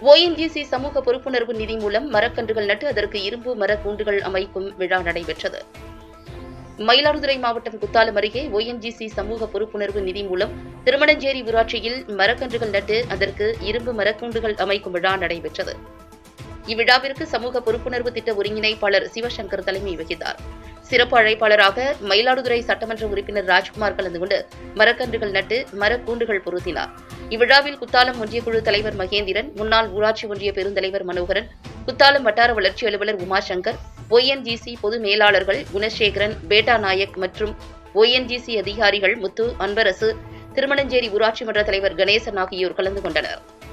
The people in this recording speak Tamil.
ஓஎன்ஜிசி சமூக பொறுப்புணர்வு நிதி மூலம் மரக்கன்றுகள் நட்டு அதற்கு இரும்பு மர கூண்டுகள் அமைக்கும் விழா நடைபெற்றது மயிலாடுதுறை மாவட்டம் குத்தாலம் அருகே ஓஎன்ஜிசி சமூக பொறுப்புணர்வு நிதி மூலம் திருமணஞ்சேரி ஊராட்சியில் மரக்கன்றுகள் நட்டு அதற்கு இரும்பு மரக்கூண்டுகள் அமைக்கும் விழா நடைபெற்றது இவ்விழாவிற்கு சமூக பொறுப்புணர்வு திட்ட ஒருங்கிணைப்பாளர் சிவசங்கர் தலைமை வகித்தார் சிறப்பு அழைப்பாளராக மயிலாடுதுறை சட்டமன்ற உறுப்பினர் ராஜ்குமார் கலந்து கொண்டு மரக்கன்றுகள் நட்டு மரக்கூண்டுகள் பொருத்தினார் இவ்விழாவில் குத்தாலம் ஒன்றியக்குழு தலைவர் மகேந்திரன் முன்னாள் ஊராட்சி ஒன்றிய பெருந்தலைவர் மனோகரன் குத்தாலம் வட்டார வளர்ச்சி அலுவலர் உமாசங்கர் ஒஎன்ஜிசி பொது மேலாளர்கள் குணசேகரன் பேட்டா நாயக் மற்றும் ஒஎன்ஜிசி அதிகாரிகள் முத்து அன்பரசு திருமணஞ்சேரி ஊராட்சி மன்ற தலைவர் கணேசன் ஆகியோர் கலந்து கொண்டனர்